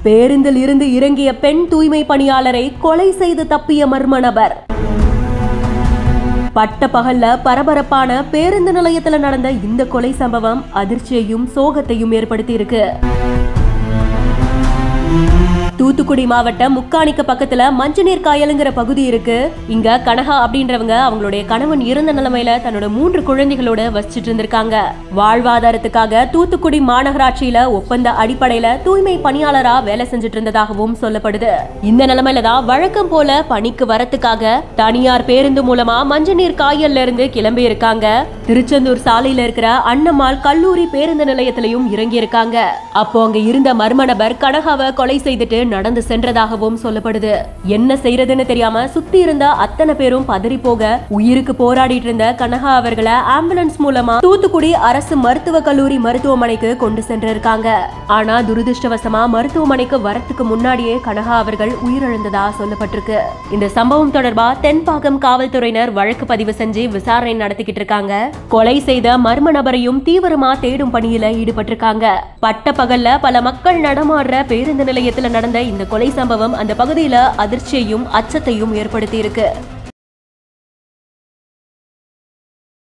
பேருந்தில் இருந்து இறங்கிய பெண் தூய்மை பணியாளரை கொலை செய்து தப்பிய மர்ம நபர் பட்ட பகல்ல பரபரப்பான பேருந்து நிலையத்துல நடந்த இந்த கொலை சம்பவம் அதிர்ச்சியையும் சோகத்தையும் ஏற்படுத்தி இருக்கு தூத்துக்குடி மாவட்டம் முக்காணிக்க பக்கத்துல மஞ்சநீர் காயலுங்கிற பகுதி இருக்கு இங்க கனகா அப்படின்றவங்க அவங்களுடைய கணவன் இருந்த நிலைமையில தன்னோட மூன்று குழந்தைகளோட வசிச்சுட்டு இருந்திருக்காங்க வாழ்வாதாரத்துக்காக தூத்துக்குடி மாநகராட்சியில ஒப்பந்த அடிப்படையில தூய்மை பணியாளரா வேலை செஞ்சுட்டு இருந்ததாகவும் சொல்லப்படுது இந்த நிலைமையில தான் வழக்கம் போல பணிக்கு வரத்துக்காக தனியார் பேருந்து மூலமா மஞ்சநீர் காயல்ல இருந்து கிளம்பி இருக்காங்க திருச்செந்தூர் சாலையில இருக்கிற அன்னம்மாள் கல்லூரி பேருந்து நிலையத்திலையும் இறங்கி இருக்காங்க அப்போ அங்க இருந்த மர்ம நபர் கனகாவை கொலை செய்துட்டு நடந்து சென்றதாகவும் சொல்லப்படுது என்ன செய்யறதுன்னு தெரியாம சுத்தி இருந்த அத்தனை பேரும் பதறி போக உயிருக்கு போராடிட்டு இருந்த கனகா அவர்களை ஆம்புலன்ஸ் மூலமா தூத்துக்குடி அரசு மருத்துவ கல்லூரி மருத்துவமனைக்கு கொண்டு சென்றிருக்காங்க ஆனா துரதிருஷ்டவசமா மருத்துவமனைக்கு வரத்துக்கு முன்னாடியே கனகா அவர்கள் உயிரிழந்ததா சொல்லப்பட்டிருக்கு இந்த சம்பவம் தொடர்பா தென்பாக்கம் காவல்துறையினர் வழக்கு பதிவு செஞ்சு விசாரணை நடத்திக்கிட்டு இருக்காங்க கொலை செய்த மர்ம நபரையும் தீவிரமா தேடும் பணியில ஈடுபட்டிருக்காங்க பட்ட பகல்ல பல மக்கள் நடமாடுற பேருந்து நிலையத்துல நடந்த இந்த கொலை சம்பவம் அந்த பகுதியில அதிர்ச்சியையும் அச்சத்தையும் ஏற்படுத்தி இருக்கு